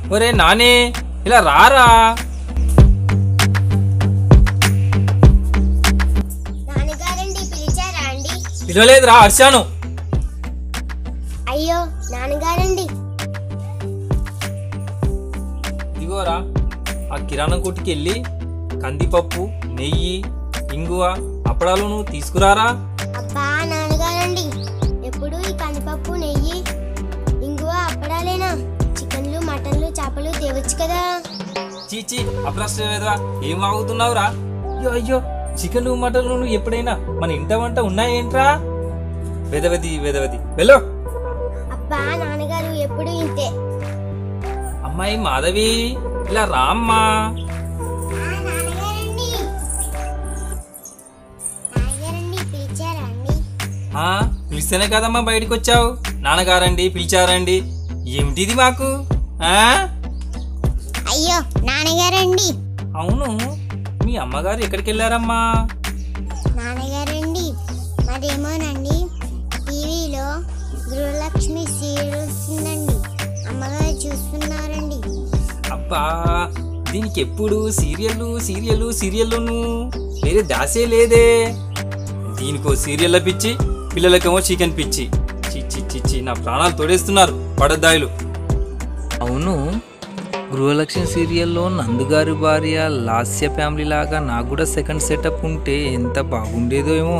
ఒరే నానే ఇలా రారా నాన్నగారండి పిలిచారా అండి పిలవలేదురా హర్షాను అయ్యో నాన్నగారండి ఇదిగోరా ఆ కిరాణం కొట్టుకి వెళ్ళి కందిపప్పు నెయ్యి ఇంగువ అప్పడాలు నువ్వు తీసుకురారా అబ్బా నాన్నగారండి ఎప్పుడు ఈ కందిపప్పు నెయ్యి ఇంగువ అప్పడాలేనా చికెన్లు మటన్లు చేపలు తేవచ్చు కదా చీచి అప్రాస్ట్రవేదరా ఏం వాగుతున్నావురా అయ్యో అయ్యో చికెన్ మటన్లు నువ్వు ఎప్పుడైనా మన ఇంట వంట ఉన్నాయేంట్రా వెదవది వెదవది వెళ్ళు అబ్బా నాన్నగారు ఎప్పుడు ఇంతే అమ్మాయి మాధవి ఇలా రామ్మా నాన్నగారండి నాన్నగారండి పిలిచారా అండి ఆ, పిలిస్తేనే కదమ్మా బయటికి వచ్చావు నాన్నగారండి పిలిచారండి ఏమిటిది మాకు ఆ అయ్యో నాన్నగారండి అవును మీ అమ్మగారు ఎక్కడికి వెళ్ళారమ్మా నాన్నగారండి మరేమోనండి టీవీలో గృహలక్ష్మి సీరియల్ వస్తుందండి అమ్మగారు చూస్తున్నారండి అబ్బా దీనికి ఎప్పుడు సీరియల్ సీరియల్ సీరియల్ను వేరే దాసే లేదే దీనికో సీరియల్ పిచ్చి పిల్లలకేమో చికెన్ పిచ్చి చిచ్చి చిచ్చి నా ప్రాణాలు తోడేస్తున్నారు పడద్దాయిలు అవును గృహలక్ష్మి సీరియల్లో నందుగారి భార్య లాస్య ఫ్యామిలీ లాగా నాకు కూడా సెకండ్ సెటప్ ఉంటే ఎంత బాగుండేదో ఏమో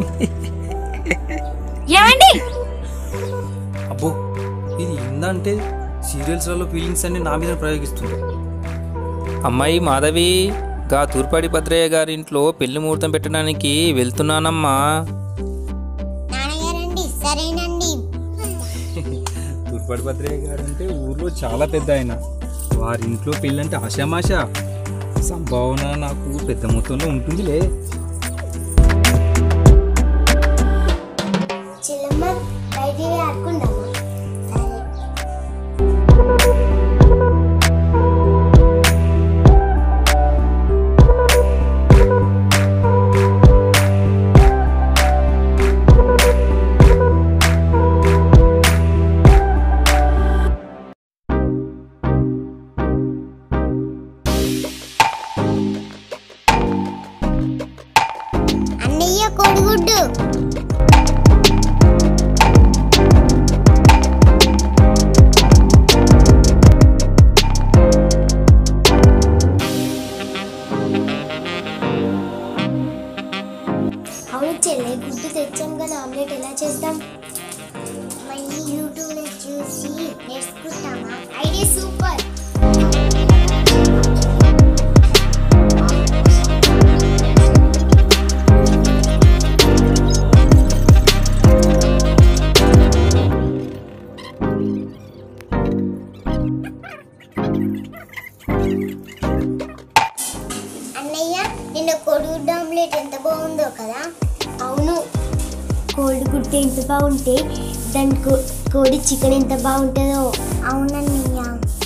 ఏమండి అబ్బో ఇది ఏందంటే సీరియల్స్లలో ఫీలింగ్స్ అన్ని నా మీద ప్రయోగిస్తుంది అమ్మాయి మాధవి గా తూర్పాడి భద్రయ్య గారి ఇంట్లో పెళ్లి ముహూర్తం పెట్టడానికి వెళ్తున్నానమ్మా నాన్నగారండి సరేనండి తూర్పాడి భద్రయ్య గారు అంటే ఊర్లో చాలా పెద్ద ఆయన వారి ఇంట్లో పెళ్ళి అంటే ఆశామాష సంభావన నాకు పెద్ద మొత్తంలో ఉంటుందిలే చెల్లమ్మ బయటికి ఆడుకుందామా సరే అన్నయ్య కొడుగుడ్డు అవును చెల్లె గుడ్డు తెచ్చాం కదా ఆమ్లెట్ ఎలా చేద్దాం మళ్ళీ యూట్యూబ్లో చూసి నేర్చుకుంటామా ఐడియా సూపర్ అన్నయ్య నిన్న కోడిగుడ్డు ఆమ్లెట్ ఎంత బాగుందో కదా అవును కోడిగుడ్డు ఎంత బాగుంటే దాని కో- కోడి చికెన్ ఎంత బాగుంటుందో అవునన్నయ్య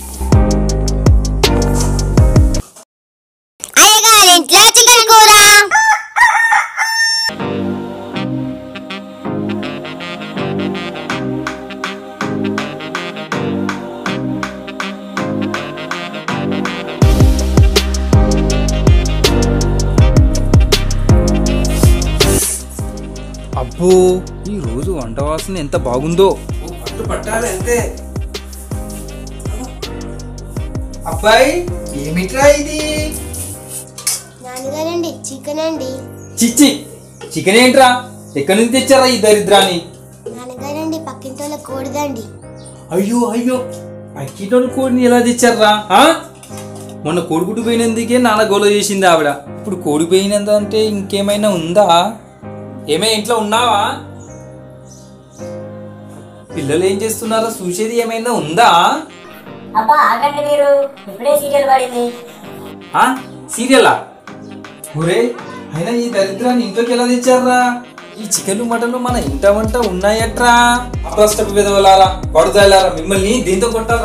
అయ్యగారింట్లో చికెన్ కూర అబ్బో ఈ రోజు వంట వాసన ఎంత బాగుందో పట్టు పట్టాలి అంతే అబ్బాయి ఏమిట్రా ఇది నాన్నగారండి చికెన్ అండి చిచ్చి చికెన్ ఏంట్రా ఎక్కడి నుంచి తెచ్చారా ఈ దరిద్రాన్ని నాన్నగారండి పక్కింటోళ్ళ కోడిదండి అయ్యో అయ్యో అక్కిటోని కోడిని ఎలా తెచ్చారా ఆ? మొన్న కోడిగుడ్డు పోయినందుకే నాన్న గోల చేసింది ఆవిడ ఇప్పుడు కోడి పోయినందంటే ఇంకేమైనా ఉందా ఏమే ఇంట్లో ఉన్నావా పిల్లలు ఏం చేస్తున్నారో చూసేది ఏమైనా ఉందా అబ్బా ఆగండి మీరు ఇప్పుడే సీరియల్ పడింది ఆ సీరియలా ఒరే అయినా ఈ దరిద్రాన్ని ఇంట్లోకి ఎలా తెచ్చారా ఈ చికెన్ మటన్లు మన ఇంట వంట ఉన్నాయట్రా అప్రాస్టపు విధవలారా పడుతాయిలారా మిమ్మల్ని దీంతో కొట్టారా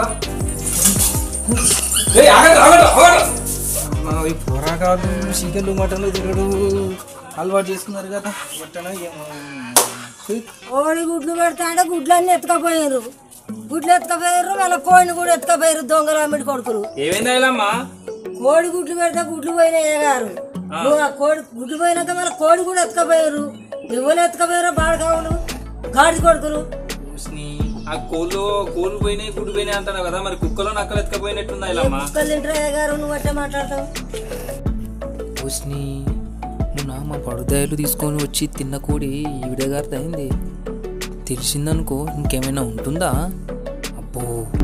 ఏయ్, ఆగండి, ఆగండి, ఆగండి. అమ్మా, ఈ పోరా కాదు చికెన్లు మటన్లు తినడు అలవాటు చేసుకున్నారు కదా మటన్ ఏమో కోడి గుడ్లు పెడతా అంటే గుడ్లన్నీ ఎత్తుకపోయారు గుడ్లు ఎత్తుకపోయారు వాళ్ళ కోడిని కూడా ఎత్తుకపోయారు దొంగలు అమ్మిడి కొడుకులు ఏమైందా ఇలామ్మా కోడి గుడ్లు పెడితే గుడ్లు పోయినాయి గారు నువ్వు ఆ కోడి గుడ్లు పోయినాక వాళ్ళ కోడి కూడా ఎత్తుకపోయారు ఎవరు ఎత్తుకపోయారో బాడకావులు గాడి కొడుకులు చూసిని ఆ కోళ్ళు కోళ్ళు పోయినాయి గుడ్డు పోయినాయి అంటున్నావు కదా మరి కుక్కలో నక్కలు ఎత్తుకపోయినట్టుందా ఇలామ్మా కుక్కలు తింటారా గారు నువ్వు అట్టే మాట్లాడతావు హుస్ని మొన్న మా పడుదాయలు తీసుకొని వచ్చి తిన్న కోడి ఈవిడ గారిది అయింది తెలిసిందనుకో ఇంకేమైనా ఉంటుందా అబ్బో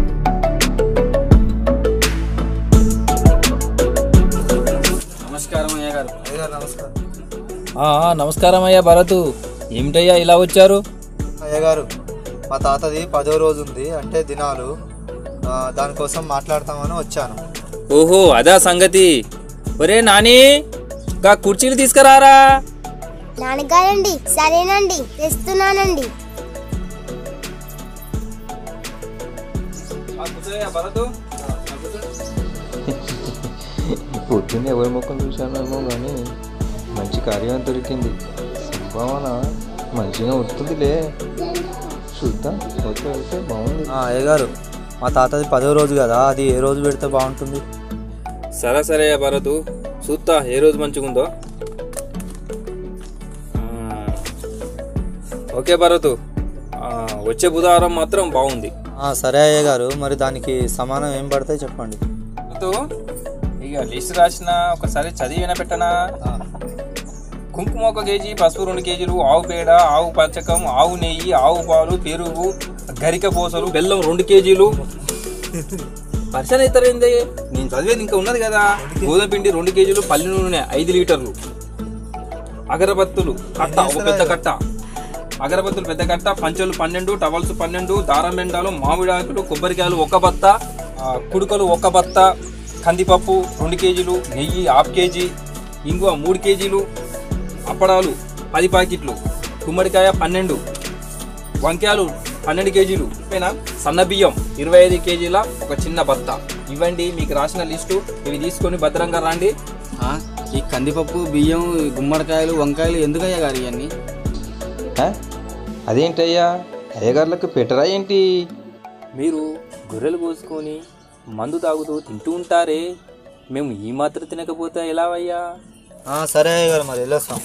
నమస్కారం అయ్య గారు నమస్కారం ఆ, ఆ, నమస్కారం అయ్యా భరతు ఏమిటయ్యా ఇలా వచ్చారు అయ్యగారు మా తాతది పదో రోజు ఉంది అంటే దినాలు ఆ, దానికోసం మాట్లాడతామని వచ్చాను ఓహో అదా సంగతి ఒరే నాని గా కుర్చీలు తీసుకురారా నాన్నగారండి సరేనండి తెస్తున్నానండి భరతు పొద్దున్న ఎవరి ముఖం చూశానేమో కానీ మంచి కార్యం దొరికింది సంభావన మంచిగా వస్తుందిలే చూద్దాం ఓకే ఓకే బాగుంది ఆ, అయ్యగారు మా తాతది పదో రోజు కదా అది ఏ రోజు పెడితే బాగుంటుంది సరే సరే భరతు చూస్తా ఏ రోజు మంచిగుందో ఆ, ఓకే భరతు ఆ, వచ్చే బుధవారం మాత్రం బాగుంది ఆ, సరే అయ్యగారు మరి దానికి సమానం ఏం పడతాయి చెప్పండి భరతు ఇక లిస్ట్ రాసిన ఒకసారి చదివిన పెట్టనా కుంకుమ ఒక కేజీ పసుపు రెండు కేజీలు ఆవు పేడ ఆవు పచ్చకం ఆవు నెయ్యి ఆవు పాలు పెరుగు గరిక పూసలు బెల్లం రెండు కేజీలు పరిచయం అవుతారేంది నేను చదివేది ఇంకా ఉన్నది కదా గోధుమ పిండి రెండు కేజీలు పల్లి నూనె ఐదు లీటర్లు అగరబత్తులు కట్ట ఒక పెద్ద కట్ట అగరబత్తులు పెద్ద కట్ట పంచలు పన్నెండు టవల్స్ పన్నెండు దారం బెండాలు మామిడాకులు కొబ్బరికాయలు ఒక బత్త ఆ, కుడుకలు ఒక బత్త కందిపప్పు రెండు కేజీలు నెయ్యి హాఫ్ కేజీ ఇంగువ మూడు కేజీలు అప్పడాలు పది ప్యాకెట్లు గుమ్మడికాయ పన్నెండు వంకాయలు పన్నెండు కేజీలు పైన సన్న బియ్యం ఇరవై ఐదు కేజీల ఒక చిన్న బత్త ఇవ్వండి మీకు రాసిన లిస్టు ఇవి తీసుకొని భద్రంగా రండి ఆ, ఈ కందిపప్పు బియ్యం ఈ గుమ్మడికాయలు వంకాయలు ఎందుకయ్యా గారు ఇవన్నీ హ? అదేంటయ్యా అయ్యగారులకు పెట్టరా ఏంటి మీరు గొర్రెలు కోసుకొని మందు తాగుతూ తింటూ ఉంటారే మేము ఈ మాత్రం తినకపోతే ఎలా అయ్యా ఆ, సరే అయ్యగారు మరి వెళ్ళొస్తాం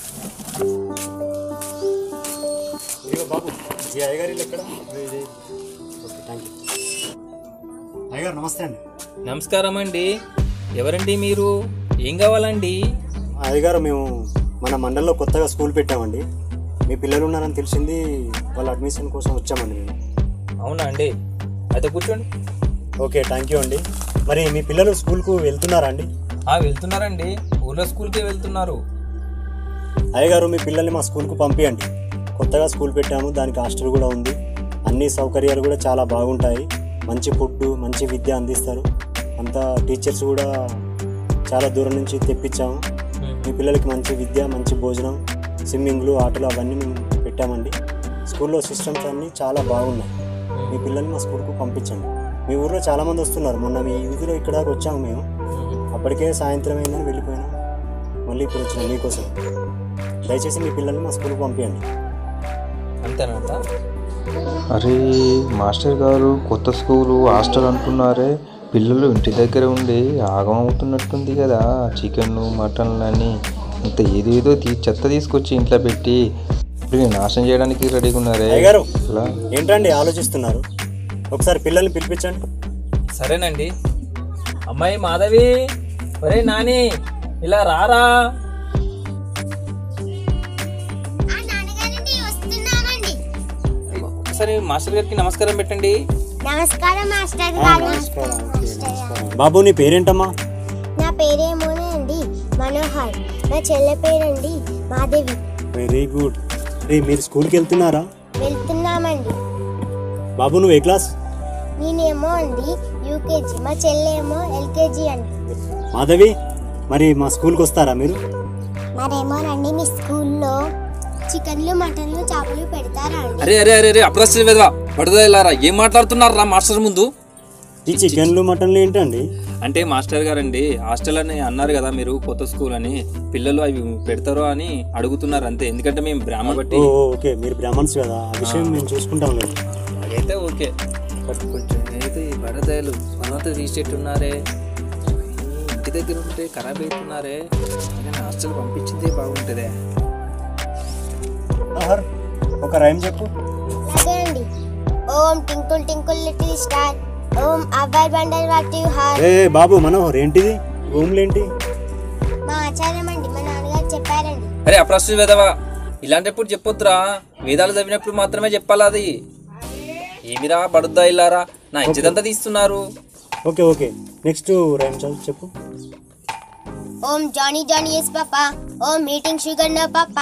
అయ్యగారు నమస్తే అండి నమస్కారం అండి ఎవరండి మీరు ఏం కావాలండి అయ్యగారు మేము మన మండలంలో కొత్తగా స్కూల్ పెట్టామండి మీ పిల్లలు ఉన్నారని తెలిసింది వాళ్ళ అడ్మిషన్ కోసం వచ్చామండి మేము అవునా అండి అయితే కూర్చోండి ఓకే థ్యాంక్ యూ అండి మరి మీ పిల్లలు స్కూల్కు వెళ్తున్నారా అండి ఆ వెళ్తున్నారండి ఊళ్ళో స్కూల్కే వెళ్తున్నారు అయ్యగారు మీ పిల్లల్ని మా స్కూల్కు పంపించండి కొత్తగా స్కూల్ పెట్టాము దానికి హాస్టల్ కూడా ఉంది అన్ని సౌకర్యాలు కూడా చాలా బాగుంటాయి మంచి ఫుడ్ మంచి విద్య అందిస్తారు అంతా టీచర్స్ కూడా చాలా దూరం నుంచి తెప్పించాము మీ పిల్లలకి మంచి విద్య మంచి భోజనం స్విమ్మింగ్లు ఆటలు అవన్నీ మేము పెట్టామండి స్కూల్లో సిస్టమ్స్ అన్నీ చాలా బాగున్నాయి మీ పిల్లల్ని మా స్కూల్కు పంపించండి మీ ఊర్లో చాలామంది వస్తున్నారు మొన్న మీ వీధిలో ఇక్కడ దాకా వచ్చాము మేము అప్పటికే సాయంత్రం అయిందని వెళ్ళిపోయినాం మళ్ళీ ఇప్పుడు వచ్చినాం మీకోసం దయచేసి మీ పిల్లల్ని మా స్కూల్కి పంపించండి అంతేనంట అరే మాస్టర్ గారు కొత్త స్కూలు హాస్టల్ అంటున్నారే పిల్లలు ఇంటి దగ్గర ఉండి ఆగమవుతున్నట్టుంది కదా చికెన్ మటన్లు అని ఇంత ఏదేదో తీ చెత్త తీసుకొచ్చి ఇంట్లో పెట్టి ఇప్పుడు నాశనం చేయడానికి రెడీగా ఉన్నారే అయ్యగారు అలా ఏంటండి ఆలోచిస్తున్నారు ఒకసారి పిల్లల్ని పిలిపించండి సరేనండి అమ్మాయి మాధవి ఒరే నాని ఇలా రారా ఆ నాన్నగారండి వస్తున్నామండి ఒకసారి మాస్టర్ గారికి నమస్కారం పెట్టండి నమస్కారం మాస్టర్ గారు బాబు నీ పేరేంటమ్మా నా పేరేమోనే అండి మనోహర్ నా చెల్లె పేరండి మాధవి వెరీ గుడ్ రే మీరు స్కూల్కి వెళ్తున్నారా వెళ్తున్నామండి బాబు నువ్వు ఏ క్లాస్ నేనేమో అండి యూకేజీ మా చెల్లెమో ఎల్కేజీ అండి మాధవి మరి మా స్కూల్కి వస్తారా మీరు మరేమోనండి మీ స్కూల్లో చికెన్లు మటన్లు చేపలు పెడతారా అండి అరే అరే అరే అరే అప్రస్తుత విధవా పడుదలారా ఏం మాట్లాడుతున్నారా మాస్టర్ ముందు ఈ చికెన్లు మటన్లు ఏంటండి అంటే మాస్టర్ గారండి హాస్టల్ అని అన్నారు కదా మీరు కొత్త స్కూల్ అని పిల్లలు అవి పెడతారో అని అడుగుతున్నారు అంతే ఎందుకంటే మేము బ్రాహ్మ బట్టి ఓ ఓ, ఓకే మీరు బ్రాహ్మణ్స్ కదా ఆ విషయం మేము చూసుకుంటాం లేదు అయితే ఓకే కొంచెం అయితే ఈ బడదాయలు మనతో తీసేట్టున్నారే ఇంటి దగ్గర ఉంటే ఖరాబ్ అవుతున్నారే నేను హాస్టల్ పంపించిందే బాగుంటుందే ఆహర్ ఒక రైమ్ చెప్పు సరే అండి ఓం టింకుల్ టింకుల్ లిటిల్ స్టార్ ఓం అబ్బాయి బండల్ వాట్ యు హార్ ఏ బాబు మనోహర్ ఏంటిది రూమ్లేంటి మా ఆచార్యం అండి మా నాన్నగారు చెప్పారండి అరే అప్రస్తుత వేదవా ఇలాంటప్పుడు చెప్పొద్దురా వేదాలు చదివినప్పుడు మాత్రమే చెప్పాలి అది ఏమిరా బడుద్దా ఇల్లారా నా ఇజ్జతంతా తీస్తున్నారు ఓకే ఓకే నెక్స్ట్ రైమ్ చదువు చెప్పు ఓం జానీ జానీ ఎస్ పాపా ఓం మీటింగ్ షుగర్ నో పాపా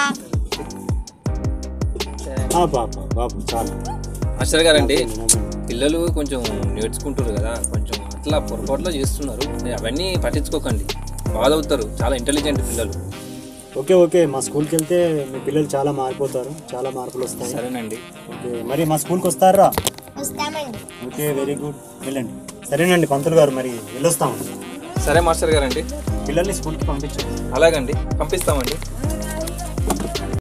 ఆ బాబు బాబు చాలు మాస్టర్ గారండి పిల్లలు కొంచెం నేర్చుకుంటారు కదా కొంచెం అట్లా పొరపాట్లో చేస్తున్నారు మీరు అవన్నీ పట్టించుకోకండి బాధ అవుతారు చాలా ఇంటెలిజెంట్ పిల్లలు ఓకే ఓకే మా స్కూల్కి వెళ్తే మీ పిల్లలు చాలా మారిపోతారు చాలా మార్పులు వస్తాయి సరేనండి ఓకే మరి మా స్కూల్కి వస్తారా వస్తామండి ఓకే వెరీ గుడ్ వెళ్ళండి సరేనండి పంతులు గారు మరి వెళ్ళొస్తాం సరే మాస్టర్ గారండి పిల్లల్ని స్కూల్కి పంపించండి అలాగండి పంపిస్తామండి